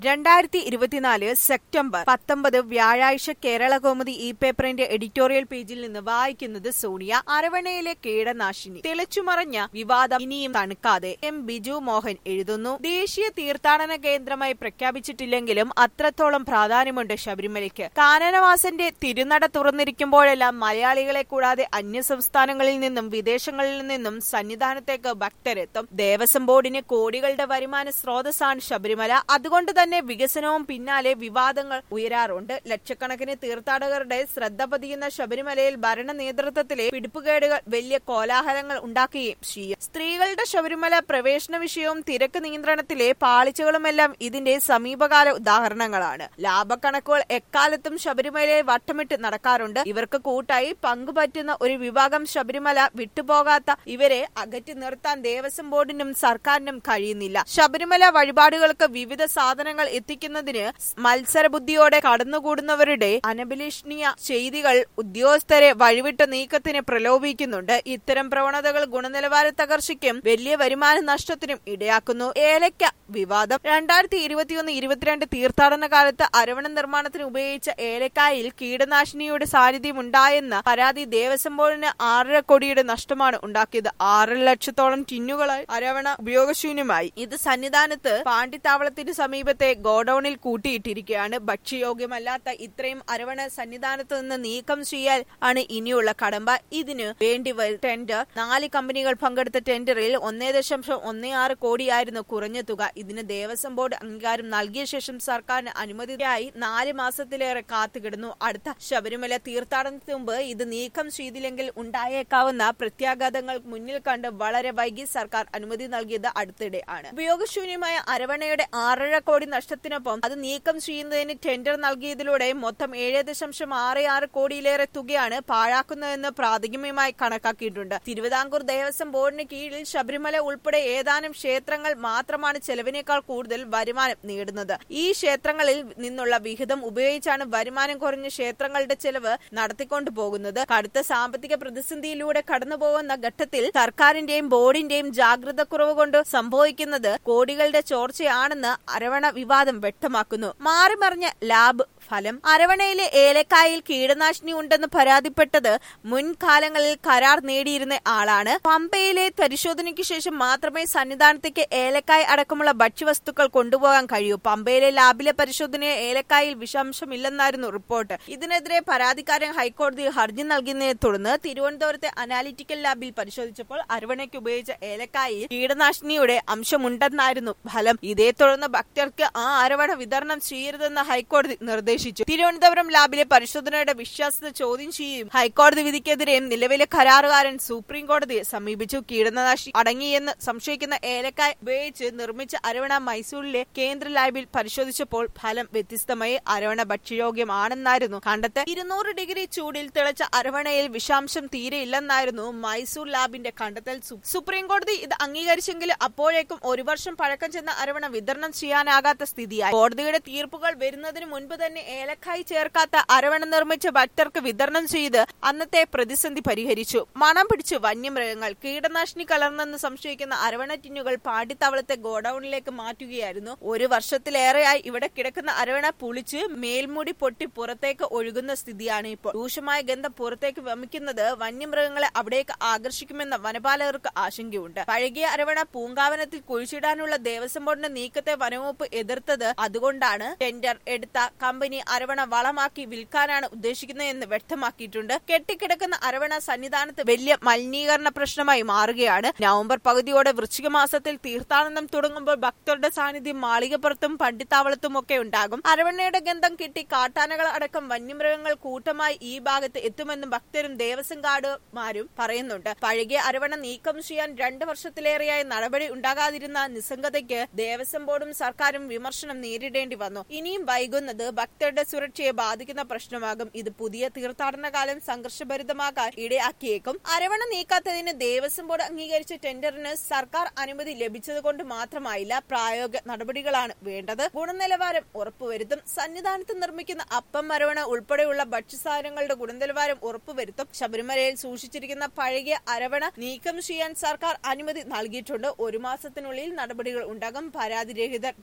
രണ്ടായിരത്തി ഇരുപത്തിനാല് സെപ്റ്റംബർ പത്തൊമ്പത് വ്യാഴാഴ്ച കേരള കൗമുദി ഇ പേപ്പറിന്റെ എഡിറ്റോറിയൽ പേജിൽ നിന്ന് വായിക്കുന്നത് സോണിയ അരവണയിലെ കീടനാശിനി തിളച്ചുമറഞ്ഞ വിവാദം ഇനിയും തണുക്കാതെ എം ബിജു മോഹൻ എഴുതുന്നു ദേശീയ തീർത്ഥാടന കേന്ദ്രമായി പ്രഖ്യാപിച്ചിട്ടില്ലെങ്കിലും അത്രത്തോളം പ്രാധാന്യമുണ്ട് ശബരിമലയ്ക്ക് കാനനവാസന്റെ തിരുനട തുറന്നിരിക്കുമ്പോഴെല്ലാം മലയാളികളെ കൂടാതെ അന്യസംസ്ഥാനങ്ങളിൽ നിന്നും വിദേശങ്ങളിൽ നിന്നും സന്നിധാനത്തേക്ക് ഭക്തരെത്തും ദേവസ്വം ബോർഡിന് കോടികളുടെ വരുമാന സ്രോതസ്സാണ് ശബരിമല അതുകൊണ്ട് തന്നെ വികസനവും പിന്നാലെ വിവാദങ്ങൾ ഉയരാറുണ്ട് ലക്ഷക്കണക്കിന് തീർത്ഥാടകരുടെ ശ്രദ്ധ പതിയുന്ന ശബരിമലയിൽ ഭരണ നേതൃത്വത്തിലെ പിടിപ്പുകേടുകൾ വലിയ കോലാഹലങ്ങൾ ഉണ്ടാക്കുകയും ചെയ്യും സ്ത്രീകളുടെ ശബരിമല പ്രവേശന വിഷയവും തിരക്ക് നിയന്ത്രണത്തിലെ പാളിച്ചകളുമെല്ലാം ഇതിന്റെ സമീപകാല ഉദാഹരണങ്ങളാണ് ലാഭക്കണക്കുകൾ എക്കാലത്തും ശബരിമലയെ വട്ടമിട്ട് നടക്കാറുണ്ട് ഇവർക്ക് കൂട്ടായി പങ്കുപറ്റുന്ന ഒരു വിഭാഗം ശബരിമല വിട്ടുപോകാത്ത ഇവരെ അകറ്റി നിർത്താൻ ദേവസ്വം ബോർഡിനും സർക്കാരിനും കഴിയുന്നില്ല ശബരിമല വഴിപാടുകൾക്ക് വിവിധ സാധനങ്ങൾ എത്തിക്കുന്നതിന് മത്സരബുദ്ധിയോടെ കടന്നുകൂടുന്നവരുടെ അനഭിലഷണീയ ചെയ്തികൾ ഉദ്യോഗസ്ഥരെ വഴിവിട്ട നീക്കത്തിന് പ്രലോഭിക്കുന്നുണ്ട് ഇത്തരം പ്രവണതകൾ ഗുണനിലവാര തകർച്ചയ്ക്കും വലിയ വരുമാന നഷ്ടത്തിനും ഇടയാക്കുന്നു ഏലക്ക വിവാദം രണ്ടായിരത്തി ഇരുപത്തിയൊന്ന് ഇരുപത്തിരണ്ട് തീർത്ഥാടന കാലത്ത് അരവണ നിർമ്മാണത്തിന് ഉപയോഗിച്ച ഏലക്കായിൽ കീടനാശിനിയുടെ സാന്നിധ്യം ഉണ്ടായെന്ന പരാതി ദേവസ്വം ബോർഡിന് ആറര കോടിയുടെ നഷ്ടമാണ് ഉണ്ടാക്കിയത് ആറര ലക്ഷത്തോളം ടിന്നുകളായി അരവണ ഉപയോഗശൂന്യമായി ഇത് സന്നിധാനത്ത് പാണ്ഡിത്താവളത്തിന് സമീപത്തെ ഗോഡൌണിൽ കൂട്ടിയിട്ടിരിക്കുകയാണ് ഭക്ഷ്യയോഗ്യമല്ലാത്ത ഇത്രയും അരവണ സന്നിധാനത്ത് നിന്ന് നീക്കം ചെയ്യാൻ ആണ് ഇനിയുള്ള കടമ്പ ഇതിന് വേണ്ടി വ- ടെൻഡർ നാല് കമ്പനികൾ പങ്കെടുത്ത ടെൻഡറിൽ ഒന്നേ ദശാംശം ഒന്നേ ആറ് കോടിയായിരുന്നു കുറഞ്ഞ തുക ഇതിന് ദേവസ്വം ബോർഡ് അംഗീകാരം നൽകിയ ശേഷം സർക്കാരിന് അനുമതിയായി നാല് മാസത്തിലേറെ കാത്തുകിടന്നു അടുത്ത ശബരിമല തീർത്ഥാടനത്തിന് മുമ്പ് ഇത് നീക്കം ചെയ്തില്ലെങ്കിൽ ഉണ്ടായേക്കാവുന്ന പ്രത്യാഘാതങ്ങൾ മുന്നിൽ കണ്ട് വളരെ വൈകി സർക്കാർ അനുമതി നൽകിയത് അടുത്തിടെ ആണ് ഉപയോഗശൂന്യമായ അരവണയുടെ ആറര കോടി നഷ്ടത്തിനൊപ്പം അത് നീക്കം ചെയ്യുന്നതിന് ടെൻഡർ നൽകിയതിലൂടെ മൊത്തം ഏഴ് ദശാംശം ആറ് ആറ് കോടിയിലേറെ തുകയാണ് പാഴാക്കുന്നതെന്ന് പ്രാഥമികമായി കണക്കാക്കിയിട്ടുണ്ട് തിരുവിതാംകൂർ ദേവസ്വം ബോർഡിന് കീഴിൽ ശബരിമല ഉൾപ്പെടെ ഏതാനും ക്ഷേത്രങ്ങൾ മാത്രമാണ് ചെലവിനേക്കാൾ കൂടുതൽ വരുമാനം നേടുന്നത് ഈ ക്ഷേത്രങ്ങളിൽ നിന്നുള്ള വിഹിതം ഉപയോഗിച്ചാണ് വരുമാനം കുറഞ്ഞ ക്ഷേത്രങ്ങളുടെ ചെലവ് നടത്തിക്കൊണ്ടു പോകുന്നത് കടുത്ത സാമ്പത്തിക പ്രതിസന്ധിയിലൂടെ കടന്നുപോകുന്ന ഘട്ടത്തിൽ സർക്കാരിന്റെയും ബോർഡിന്റെയും ജാഗ്രത കുറവ് കൊണ്ട് സംഭവിക്കുന്നത് കോടികളുടെ ചോർച്ചയാണെന്ന് അരവണ വിവാദം വ്യക്തമാക്കുന്നു മാറിമറിഞ്ഞ ലാബ് ഫലം അരവണയിലെ ഏലക്കായിൽ കീടനാശിനി ഉണ്ടെന്ന് പരാതിപ്പെട്ടത് മുൻകാലങ്ങളിൽ കരാർ നേടിയിരുന്ന ആളാണ് പമ്പയിലെ പരിശോധനയ്ക്ക് ശേഷം മാത്രമേ സന്നിധാനത്തേക്ക് ഏലക്കായ് അടക്കമുള്ള ഭക്ഷ്യവസ്തുക്കൾ കൊണ്ടുപോകാൻ കഴിയൂ പമ്പയിലെ ലാബിലെ പരിശോധനയിൽ ഏലക്കായിൽ വിഷാംശമില്ലെന്നായിരുന്നു റിപ്പോർട്ട് ഇതിനെതിരെ പരാതിക്കാരൻ ഹൈക്കോടതിയിൽ ഹർജി നൽകിയതിനെ തുടർന്ന് തിരുവനന്തപുരത്തെ അനാലിറ്റിക്കൽ ലാബിൽ പരിശോധിച്ചപ്പോൾ അരവണയ്ക്ക് ഉപയോഗിച്ച ഏലക്കായിൽ കീടനാശിനിയുടെ അംശമുണ്ടെന്നായിരുന്നു ഫലം ഇതേ തുടർന്ന് ഭക്തർക്ക് ആ അരവണ വിതരണം ചെയ്യരുതെന്ന് ഹൈക്കോടതി നിർദ്ദേശിച്ചു തിരുവനന്തപുരം ലാബിലെ പരിശോധനയുടെ വിശ്വാസ്യത ചോദ്യം ചെയ്യും ഹൈക്കോടതി വിധിക്കെതിരെയും നിലവിലെ കരാറുകാരൻ സുപ്രീം കോടതിയെ സമീപിച്ചു കീടനാശിനി അടങ്ങിയെന്ന് സംശയിക്കുന്ന ഏലക്കായ് ഉപയോഗിച്ച് നിർമ്മിച്ച അരവണ മൈസൂരിലെ കേന്ദ്ര ലാബിൽ പരിശോധിച്ചപ്പോൾ ഫലം വ്യത്യസ്തമായി അരവണ ഭക്ഷ്യയോഗ്യമാണെന്നായിരുന്നു കണ്ടെത്തൽ ഇരുന്നൂറ് ഡിഗ്രി ചൂടിൽ തിളച്ച അരവണയിൽ വിഷാംശം തീരെയില്ലെന്നായിരുന്നു മൈസൂർ ലാബിന്റെ കണ്ടെത്തൽ സു- സുപ്രീം കോടതി ഇത് അംഗീകരിച്ചെങ്കിലും അപ്പോഴേക്കും ഒരു വർഷം പഴക്കം ചെന്ന അരവണ വിതരണം ചെയ്യാനാകാത്ത സ്ഥിതിയായി കോടതിയുടെ തീർപ്പുകൾ വരുന്നതിന് മുൻപ് തന്നെ ഏലക്കായി ചേർക്കാത്ത അരവണ നിർമ്മിച്ച ഭക്തർക്ക് വിതരണം ചെയ്ത് അന്നത്തെ പ്രതിസന്ധി പരിഹരിച്ചു മണം പിടിച്ചു വന്യമൃഗങ്ങൾ കീടനാശിനി കലർന്നെന്ന് സംശയിക്കുന്ന അരവണ ടിന്നുകൾ പാണ്ടിത്താവളത്തെ ഗോഡൌണിലേക്ക് മാറ്റുകയായിരുന്നു ഒരു വർഷത്തിലേറെയായി ഇവിടെ കിടക്കുന്ന അരവണ പുളിച്ച് മേൽമുടി പൊട്ടി പുറത്തേക്ക് ഒഴുകുന്ന സ്ഥിതിയാണ് ഇപ്പോൾ രൂക്ഷമായ ഗന്ധം പുറത്തേക്ക് വമിക്കുന്നത് വന്യമൃഗങ്ങളെ അവിടേക്ക് ആകർഷിക്കുമെന്ന വനപാലകർക്ക് ആശങ്കയുണ്ട് പഴകിയ അരവണ പൂങ്കാവനത്തിൽ കുഴിച്ചിടാനുള്ള ദേവസ്വം ബോർഡിന്റെ നീക്കത്തെ വനവകുപ്പ് എതിർത്തത് അതുകൊണ്ടാണ് ടെൻഡർ എടുത്ത കമ്പനി അരവണ വളമാക്കി വിൽക്കാനാണ് ഉദ്ദേശിക്കുന്നതെന്ന് വ്യക്തമാക്കിയിട്ടുണ്ട് കെട്ടിക്കിടക്കുന്ന അരവണ സന്നിധാനത്ത് വലിയ മലിനീകരണ പ്രശ്നമായി മാറുകയാണ് നവംബർ പകുതിയോടെ വൃശ്ചിക മാസത്തിൽ തീർത്ഥാടനം തുടങ്ങുമ്പോൾ ഭക്തരുടെ സാന്നിധ്യം മാളികപ്പുറത്തും പണ്ടിത്താവളത്തും ഒക്കെ ഉണ്ടാകും അരവണയുടെ ഗന്ധം കിട്ടി കാട്ടാനകൾ അടക്കം വന്യമൃഗങ്ങൾ കൂട്ടമായി ഈ ഭാഗത്ത് എത്തുമെന്നും ഭക്തരും ദേവസ്വം ഗാർഡുമാരും പറയുന്നുണ്ട് പഴകിയ അരവണ നീക്കം ചെയ്യാൻ രണ്ട് വർഷത്തിലേറെയായി നടപടി ഉണ്ടാകാതിരുന്ന നിസ്സംഗതയ്ക്ക് ദേവസ്വം ബോർഡും സർക്കാരും വിമർശനം നേരിടേണ്ടി വന്നു ഇനിയും വൈകുന്നത് ഭക്തരുടെ സുരക്ഷയെ ബാധിക്കുന്ന പ്രശ്നമാകും ഇത് പുതിയ തീർത്ഥാടന കാലം സംഘർഷഭരിതമാക്കാൻ ഇടയാക്കിയേക്കും അരവണ നീക്കാത്തതിന് ദേവസ്വം ബോർഡ് അംഗീകരിച്ച ടെൻഡറിന് സർക്കാർ അനുമതി ലഭിച്ചതുകൊണ്ട് മാത്രമായില്ല പ്രായോഗിക നടപടികളാണ് വേണ്ടത് ഗുണനിലവാരം ഉറപ്പുവരുത്തും സന്നിധാനത്ത് നിർമ്മിക്കുന്ന അപ്പം മരവണ ഉൾപ്പെടെയുള്ള ഭക്ഷ്യസാധനങ്ങളുടെ ഗുണനിലവാരം ഉറപ്പുവരുത്തും ശബരിമലയിൽ സൂക്ഷിച്ചിരിക്കുന്ന പഴകിയ അരവണ നീക്കം ചെയ്യാൻ സർക്കാർ അനുമതി നൽകിയിട്ടുണ്ട് ഒരു മാസത്തിനുള്ളിൽ നടപടികൾ ഉണ്ടാകും പരാതിരഹിതർ തീർത്ഥാടന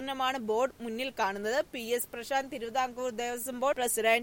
പ്രതികരണമാണ് ബോർഡ് മുന്നിൽ കാണുന്നത് P S Prasanth Thiruvithamkoor Devaswom board president